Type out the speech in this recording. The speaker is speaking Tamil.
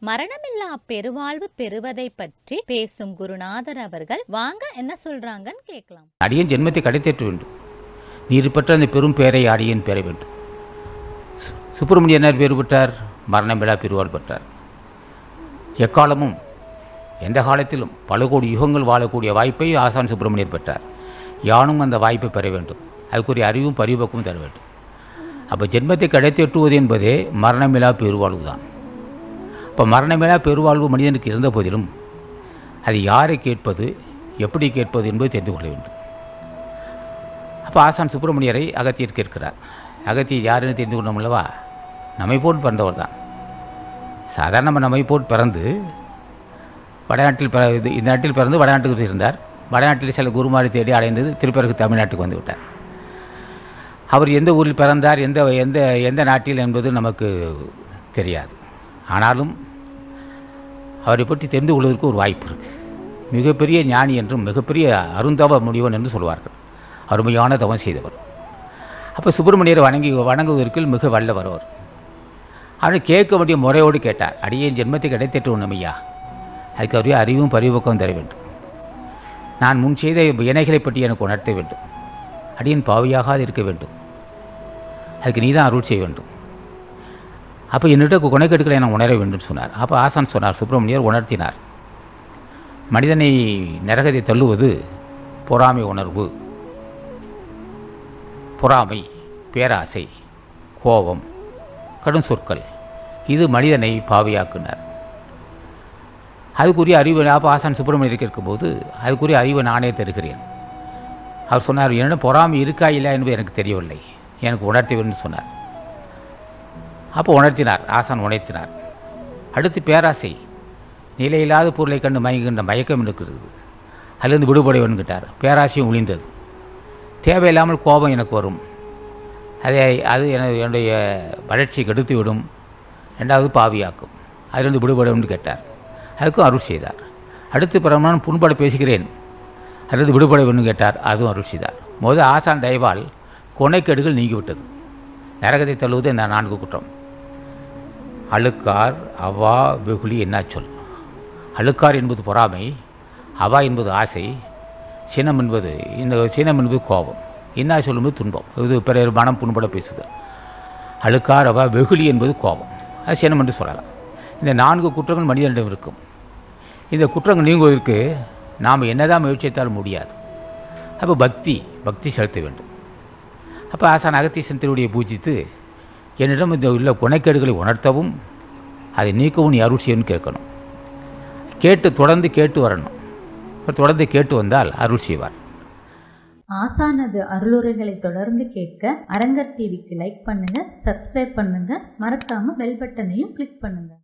மரணமில்லா பெருவாழ்வு பெறுவதை பற்றி பேசும் குருநாதர் அவர்கள் வாங்க என்ன சொல்றாங்கன்னு கேட்கலாம் அடியேன் ஜென்மத்தை கடைத்தேற்ற வேண்டும் நீர் பெற்ற அந்த பெரும் பேரை அடியேன் பெற வேண்டும் சு- சுப்பிரமணியனார் பேர் பெற்றார் மரணமில்லா பெருவாள் பெற்றார் எக்காலமும் எந்த காலத்திலும் பல கோடி யுகங்கள் வாழக்கூடிய வாய்ப்பை ஆசான் சுப்பிரமணியர் பெற்றார் யானும் அந்த வாய்ப்பை பெற வேண்டும் அதுக்குரிய அறிவும் பரிபக்குவம் தர வேண்டும் அப்போ ஜென்மத்தை கடைத்தேற்றுவது என்பதே மரணமில்லா பெருவாழ்வு தான் இப்போ மரணமில்லா பெருவாழ்வு மனிதனுக்கு இருந்த போதிலும் அது யாரை கேட்பது எப்படி கேட்பது என்பது தெரிந்து கொள்ள வேண்டும் அப்போ ஆசான் சுப்பிரமணியரை அகத்தியர் கேட்கிறார் அகத்தியர் யாருன்னு தெரிந்து கொண்டோம் அல்லவா நம்மை போல் பிறந்தவர் தான் சாதாரண நம்ம நம்மை போல் பிறந்து வடநாட்டில் பிற இது இந்த நாட்டில் பிறந்து வடநாட்டுக்கு இருந்தார் வடநாட்டில் சில குருமாரை தேடி அடைந்தது திருப்பிறகு தமிழ்நாட்டுக்கு வந்து விட்டார் அவர் எந்த ஊரில் பிறந்தார் எந்த எந்த எந்த நாட்டில் என்பது நமக்கு தெரியாது ஆனாலும் அவரை பற்றி தெரிந்து கொள்வதற்கு ஒரு வாய்ப்பு இருக்குது மிகப்பெரிய ஞானி என்றும் மிகப்பெரிய அருந்தவ முடிவன் என்று சொல்வார்கள் அருமையான தவம் செய்தவர் அப்போ சுப்பிரமணியரை வணங்கி வணங்குவதற்கு மிக வல்லவர் அவர் அவர் கேட்க வேண்டிய முறையோடு கேட்டார் அடியேன் ஜென்மத்தை கிடைத்தேற்று உண்மையா அதுக்கு அவரே அறிவும் பரிபக்கம் தர வேண்டும் நான் முன் செய்த வினைகளை பற்றி எனக்கு உணர்த்த வேண்டும் அடியேன் பாவியாகாது இருக்க வேண்டும் அதுக்கு நீ தான் அருள் செய்ய வேண்டும் அப்போ என்னிட்ட குணக்கெடுக்களை நான் உணர வேண்டும் சொன்னார் அப்போ ஆசான் சொன்னார் சுப்பிரமணியர் உணர்த்தினார் மனிதனை நரகத்தை தள்ளுவது பொறாமை உணர்வு பொறாமை பேராசை கோபம் கடும் சொற்கள் இது மனிதனை பாவியாக்குனார் அதுக்குரிய அறிவு அப்போ ஆசான் சுப்பிரமணியர் கேட்கும்போது அதுக்குரிய அறிவை நானே தருகிறேன் அவர் சொன்னார் என்ன பொறாமை இருக்கா இல்லையா என்பது எனக்கு தெரியவில்லை எனக்கு உணர்த்த வேண்டும் சொன்னார் அப்போ உணர்த்தினார் ஆசான் உணர்த்தினார் அடுத்து பேராசை நிலையில்லாத பொருளை கண்டு மயங்குகின்ற மயக்கம் இருக்கிறது அதிலிருந்து விடுபட வேணுங்கிட்டார் பேராசையும் ஒளிந்தது தேவையில்லாமல் கோபம் எனக்கு வரும் அதை அது எனது என்னுடைய வளர்ச்சியை கெடுத்து விடும் ரெண்டாவது பாவியாக்கும் அதிலிருந்து விடுபட வேண்டும் கேட்டார் அதுக்கும் அருள் செய்தார் அடுத்து பிறகு நான் புண்பட பேசுகிறேன் அதிலிருந்து விடுபட வேண்டும் கேட்டார் அதுவும் அருள் செய்தார் முதல் ஆசான் தயவால் கொனைக்கேடுகள் நீங்கிவிட்டது நரகத்தை தள்ளுவது இந்த நான்கு குற்றம் அழுக்கார் அவா வெகுளி என்ன சொல் அழுக்கார் என்பது பொறாமை அவா என்பது ஆசை சினம் என்பது இந்த சினம் என்பது கோபம் என்ன சொல் என்பது துன்பம் இது பிறர் மனம் புண்பட பேசுது அழுக்கார் அவா வெகுளி என்பது கோபம் அது சினம் என்று சொல்லலாம் இந்த நான்கு குற்றங்கள் மனிதனிடம் இருக்கும் இந்த குற்றங்கள் நீங்குவதற்கு நாம் என்னதான் முயற்சித்தாலும் முடியாது அப்போ பக்தி பக்தி செலுத்த வேண்டும் அப்போ ஆசான் அகத்தீசன் திருவடியை பூஜித்து என்னிடம் இந்த உள்ள குணக்கேடுகளை உணர்த்தவும் அதை நீக்கவும் நீ அருள் செய்யணும்னு கேட்கணும் கேட்டு தொடர்ந்து கேட்டு வரணும் அப்ப தொடர்ந்து கேட்டு வந்தால் அருள் செய்வார் ஆசானது அருளுரைகளை தொடர்ந்து கேட்க அரங்கர் டிவிக்கு லைக் பண்ணுங்க சப்ஸ்கிரைப் பண்ணுங்க மறக்காம பெல் பட்டனையும் கிளிக் பண்ணுங்க